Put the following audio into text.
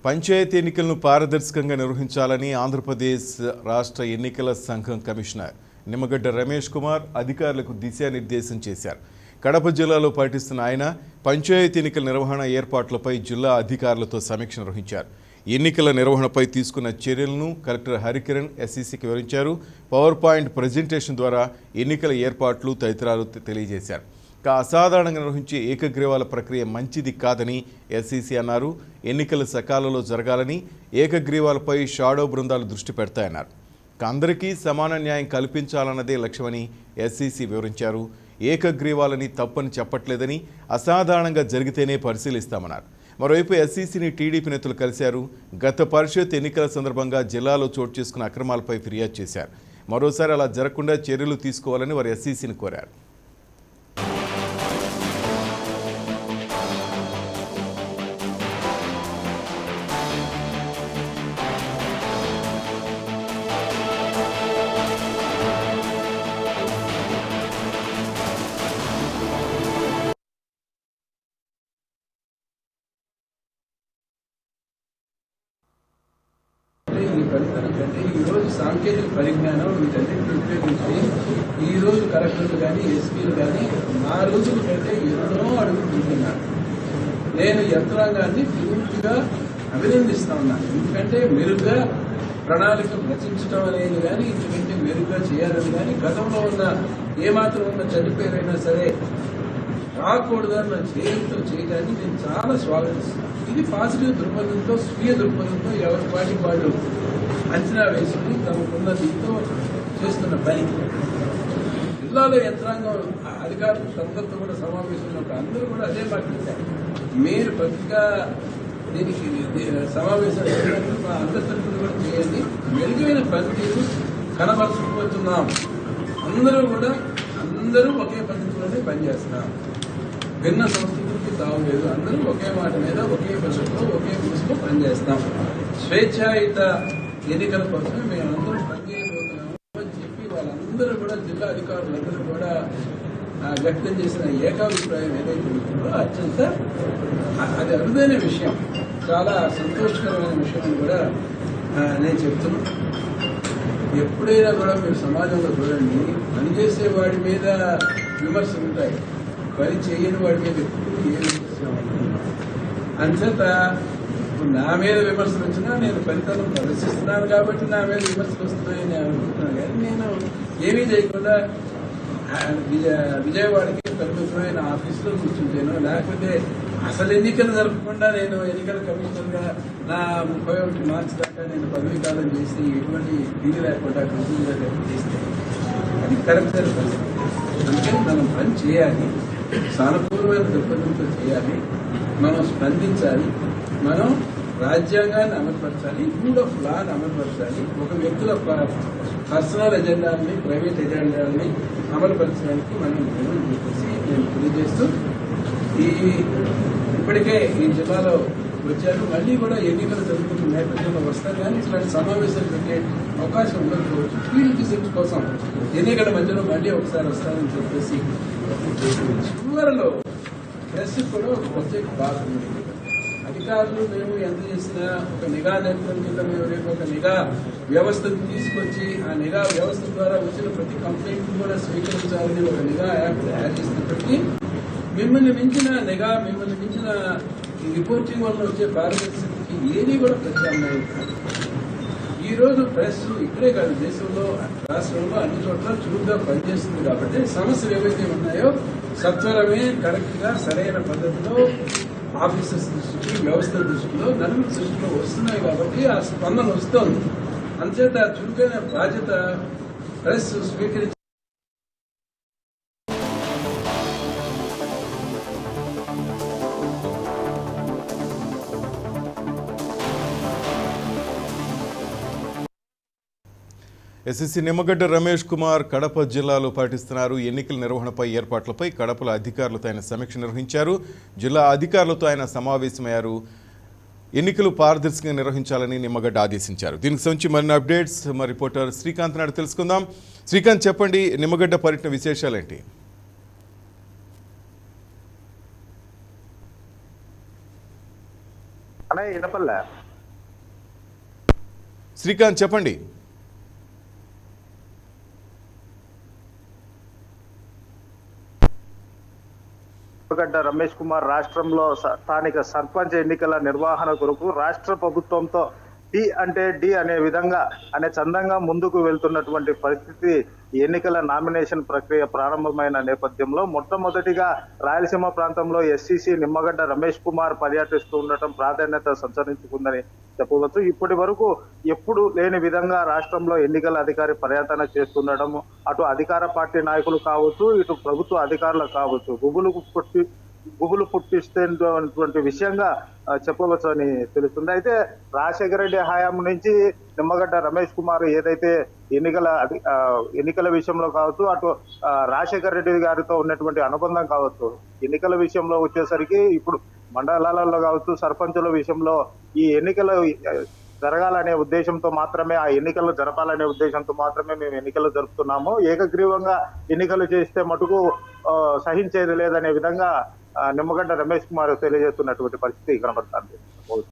పంచాయతీ ఎన్నికలను పారదర్శకంగా నిర్వహించాలని ఆంధ్రప్రదేశ్ రాష్ట్ర ఎన్నికల సంఘం కమిషనర్ నిమ్మగడ్డ రమేష్ కుమార్ అధికారులకు దిశానిర్దేశం చేశారు కడప జిల్లాలో పర్యటిస్తున్న ఆయన పంచాయతీ ఎన్నికల నిర్వహణ ఏర్పాట్లపై జిల్లా అధికారులతో సమీక్ష నిర్వహించారు ఎన్నికల నిర్వహణపై తీసుకున్న చర్యలను కలెక్టర్ హరికిరణ్ ఎస్ఈసికి వివరించారు పవర్ పాయింట్ ప్రజెంటేషన్ ద్వారా ఎన్నికల ఏర్పాట్లు తదితరాలు తె- తెలియజేశారు ఇక అసాధారణంగా నిర్వహించే ఏకగ్రీవాల ప్రక్రియ మంచిది కాదని ఎస్ఈసి అన్నారు ఎన్నికలు సకాలంలో జరగాలని ఏకగ్రీవాలపై షాడో బృందాలు దృష్టి పెడతాయన్నారు ఇక అందరికీ సమాన న్యాయం కల్పించాలన్నదే లక్ష్యమని ఎస్ఈసి వివరించారు ఏకగ్రీవాలని తప్పని చెప్పట్లేదని అసాధారణంగా జరిగితేనే పరిశీలిస్తామన్నారు మరోవైపు ఎస్ఈసిని టీడీపీ నేతలు కలిశారు గత పరిషత్ ఎన్నికల సందర్భంగా జిల్లాలో చోటు చేసుకున్న అక్రమాలపై ఫిర్యాదు చేశారు మరోసారి అలా జరగకుండా చర్యలు తీసుకోవాలని వారు ఎస్ఈసిని కోరారు అంటే ఈ ఫలితాలు కంటే ఈ రోజు సాంకేతిక పరిజ్ఞానం వీటన్నిటిని ఉపయోగించి ఈ రోజు కలెక్టర్లు కానీ ఎస్పీలు కానీ నా రోజుల కంటే ఎన్నో అడుగులు తింటున్నారు నేను యంత్రాంగాన్ని పూర్తిగా అభినందిస్తా ఉన్నాను ఎందుకంటే మెరుగ్గా ప్రణాళిక రచించడం అనేది కానీ ఇంతకంటే మెరుగ్గా చేయాలని కానీ గతంలో ఉన్న ఏమాత్రం ఉన్న చనిపోయినైనా సరే రాకూడదన్న చేయంతో చేయడాన్ని నేను చాలా స్వాగతిస్తున్నాను ఇది పాజిటివ్ దృక్పథంతో స్వీయ దృక్పథంతో ఎవరి పాటి వాళ్ళు అంచనా వేసుకుని తమకున్న దీంతో చేస్తున్న పని జిల్లాలో యంత్రాంగం అధికారులు అందరితో కూడా సమావేశంలో అందరూ కూడా అదే మాట్లాడారు మీరు పత్రికా దీనికి ది- సమావేశం పెట్టినప్పుడు మా అందరి తరఫున కూడా చేయండి మెరుగైన పనితీరు కనబరచకపోతున్నాం అందరూ కూడా అందరూ ఒకే పద్ధతిలోనే పనిచేస్తున్నాం భిన్న సంస్కృతికి తావులేదు అందరూ ఒకే మాట మీద ఒకే పద్ధతిలో ఒకే మనసులో పనిచేస్తాం స్వేచ్ఛాయుత ఎన్నికల కోసమే మేమందరం పనిచేయబోతున్నాము అని చెప్పి వాళ్ళందరూ కూడా జిల్లా అధికారులందరూ కూడా ఆ, వ్యక్తం చేసిన ఏకాభిప్రాయం ఏదైతే ఉంటుందో అత్యంత అ- అది అరుదైన విషయం చాలా సంతోషకరమైన విషయం అని కూడా ఆ, నేను చెప్తున్నాను ఎప్పుడైనా కూడా మీరు సమాజంలో చూడండి పనిచేసే వాడి మీద విమర్శలు ఉంటాయి పని చేయని వాడి మీద ఎప్పుడు ఏ విమర్శ ఉండదు. అంచేత ఇప్పుడు నా మీద విమర్శలు వచ్చినా నేను ఫలితాలను ప్రదర్శిస్తున్నాను కాబట్టి నా మీద విమర్శలు వస్తున్నాయని నేను అనుకుంటున్నాను కానీ నేను ఏమీ చేయకుండా ఆ, విజయ విజయవాడకి పెద్దమైన ఆఫీసులో కూర్చుంటాను లేకపోతే అసలు ఎన్నికలు జరపకుండా నేను ఎన్నికల కమిషనర్గా నా ముప్పై ఒకటి మార్చి దాకా నేను పదవీ కాలం చేసి ఎటువంటి దీని లేకుండా కంపెనీగా చేస్తే అది కరెక్ట్ అయిన పరిస్థితి అందుకని మనం పని చేయాలి సానుకూలమైన దృక్పథంతో చేయాలి మనం స్పందించాలి మనం రాజ్యాంగాన్ని అమలుపరచాలి రూల్ ఆఫ్ లాని అమలుపరచాలి ఒక వ్యక్తుల పర్సనల్ ఎజెండాలని ప్రైవేట్ ఎజెండాలని అమలుపరచడానికి మనం నిర్ణయం చెప్పేసి నేను తెలియజేస్తూ ఈ ఇప్పటికే ఈ జిల్లాలో వచ్చారు మళ్ళీ కూడా ఎన్నికలు జరుగుతున్న నేపథ్యంలో వస్తారు కానీ ఇట్లాంటి సమావేశాలు పెట్టే అవకాశం ఉండకపోవచ్చు ఫీల్డ్ విజిట్ కోసం ఎన్నికల మధ్యలో మళ్ళీ ఒకసారి వస్తారని చెప్పేసి చివరిలో ప్రెస్ కూడా ఒక ప్రత్యేక బాధ ఉంది అధికారులు మేము ఎంత చేసినా ఒక నిఘా నేపథ్యం కింద మేము రేపు ఒక నిఘా వ్యవస్థను తీసుకొచ్చి ఆ నిఘా వ్యవస్థ ద్వారా వచ్చిన ప్రతి కంప్లైంట్ కూడా స్వీకరించాలని ఒక నిఘా యాప్ తయారు చేసినప్పటికీ మిమ్మల్ని మించిన నిఘా మిమ్మల్ని మించిన ఈ రిపోర్టింగ్ వల్ల వచ్చే పారదర్శకతకి ఏది కూడా ప్రత్యామ్నాయం కాదు ఈ రోజు ప్రెస్ ఇక్కడే కాదు దేశంలో రాష్ట్రంలో అన్ని చోట్ల చురుగ్గా పనిచేస్తుంది కాబట్టి సమస్యలు ఏవైతే ఉన్నాయో సత్వరమే కరెక్ట్ గా సరైన పద్ధతిలో ఆఫీసర్స్ దృష్టికి వ్యవస్థ దృష్టిలో నలుగురు దృష్టిలో వస్తున్నాయి కాబట్టి ఆ స్పందన వస్తోంది అంచేత చురుకైన బాధ్యత ప్రెస్ స్వీకరించి ఎస్ఎస్సి నిమ్మగడ్డ రమేష్ కుమార్ కడప జిల్లాలో పాటిస్తున్నారు ఎన్నికల నిర్వహణపై ఏర్పాట్లపై కడపలో అధికారులతో ఆయన సమీక్ష నిర్వహించారు జిల్లా అధికారులతో ఆయన సమావేశమయ్యారు ఎన్నికలు పారదర్శకంగా నిర్వహించాలని నిమ్మగడ్డ ఆదేశించారు దీనికి సంబంధించి మరిన్ని అప్డేట్స్ మా రిపోర్టర్ శ్రీకాంత్ నాడు తెలుసుకుందాం శ్రీకాంత్ చెప్పండి నిమ్మగడ్డ పర్యటన విశేషాలేంటి అనే వినపల్లే శ్రీకాంత్ చెప్పండి గడ్డ రమేష్ కుమార్ రాష్ట్రంలో స- స్థానిక సర్పంచ్ ఎన్నికల నిర్వహణ కొరకు రాష్ట్ర ప్రభుత్వంతో డి అంటే డి అనే విధంగా అనే చందంగా ముందుకు వెళ్తున్నటువంటి పరిస్థితి ఈ ఎన్నికల నామినేషన్ ప్రక్రియ ప్రారంభమైన నేపథ్యంలో మొట్టమొదటిగా రాయలసీమ ప్రాంతంలో ఎస్సీసీ నిమ్మగడ్డ రమేష్ కుమార్ పర్యటిస్తూ ఉండటం ప్రాధాన్యత సంతరించుకుందని చెప్పవచ్చు ఇప్పటి వరకు ఎప్పుడు లేని విధంగా రాష్ట్రంలో ఎన్నికల అధికారి పర్యటన చేస్తుండడం అటు అధికార పార్టీ నాయకులు కావచ్చు ఇటు ప్రభుత్వ అధికారులు కావచ్చు గుబులు పుట్టి గుబులు పుట్టిస్తున్నటువంటి విషయంగా ఆ, చెప్పవచ్చు అని తెలుస్తుంది అయితే రాజశేఖర రెడ్డి హయాం నుంచి నిమ్మగడ్డ రమేష్ కుమార్ ఏదైతే ఎన్నికల అధి- ఆ, ఎన్నికల విషయంలో కావచ్చు అటు ఆ, రాజశేఖర రెడ్డి గారితో ఉన్నటువంటి అనుబంధం కావచ్చు ఎన్నికల విషయంలో వచ్చేసరికి ఇప్పుడు మండలాలలో కావచ్చు సర్పంచుల విషయంలో ఈ ఎన్నికలు ఆ, జరగాలనే ఉద్దేశంతో మాత్రమే ఆ ఎన్నికలు జరపాలనే ఉద్దేశంతో మాత్రమే మేము ఎన్నికలు జరుపుతున్నాము ఏకగ్రీవంగా ఎన్నికలు చేస్తే మటుకు ఆ, సహించేది లేదనే విధంగా ఆ, నిమ్మగడ్డ రమేష్ కుమార్ తెలియజేస్తున్నటువంటి పరిస్థితి కనబడుతుంది